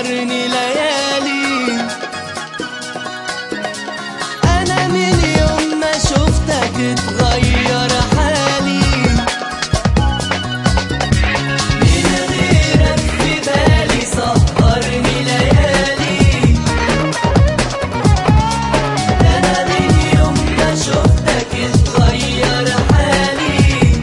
سهرني ليالي انا من يوم ما شفتك اتغير حالي من غيرك في بالي سهرني ليالي انا من يوم ما شفتك اتغير حالي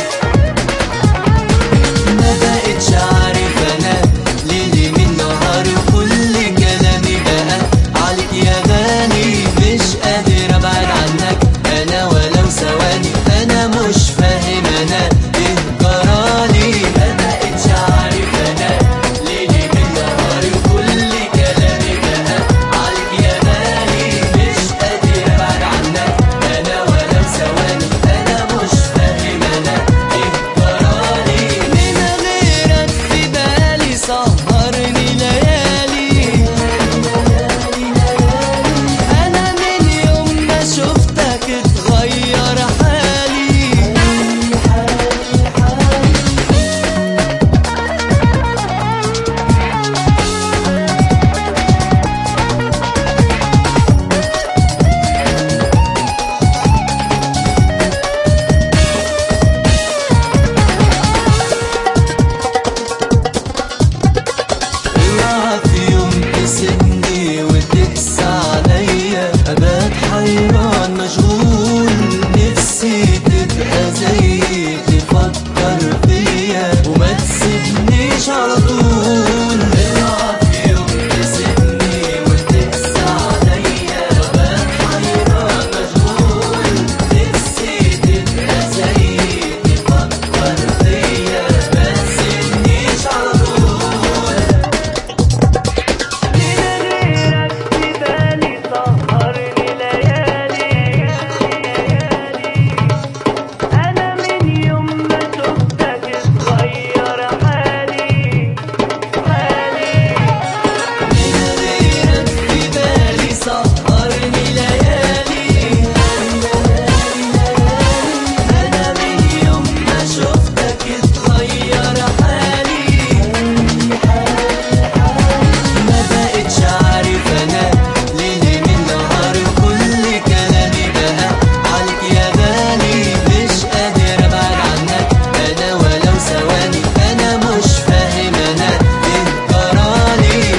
ما بقتش عارف انا ليلي من نهار كل كلامي بقى عليك يا غالي مش قادر ابعد عنك انا ولو ثواني انا مش فاهم انا ايه جرالي ما بقتش عارف انا ليلي من نهار كل كلامي بقى عليك يا غالي مش قادر ابعد عنك انا ولو ثواني انا مش فاهم انا ايه جرالي من غيرك في بالي سهرني ليالي انا من يوم ما شفتك اتغير حالي اوعى في يوم تسيبني وتقسى عليا ابات حيران مشغول نفسي تبقى زيي تفكر فيا وما تسيبنيش على طول اوعى في يوم تسيبني وتقسى عليا ابات حيران مشغول نفسي تبقى زيي تفكر فيا ما تسيبنيش على طول أنا من يوم ما شفتك اتغير حالي حالي من غيرك في بالي سهرني ليالي أنا من يوم ما شفتك اتغير حالي ما بقتش عارف أنا ليلي من نهار كل كلامي بقى عليك يا غالي مش قادر أبعد عنك أنا ولو ثواني أنا مش فاهم أنا إيه جرالي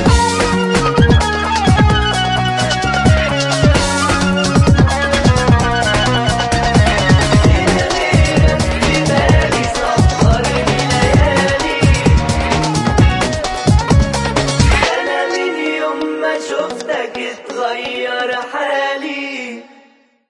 أنا من يوم ما شفتك اتغير حالي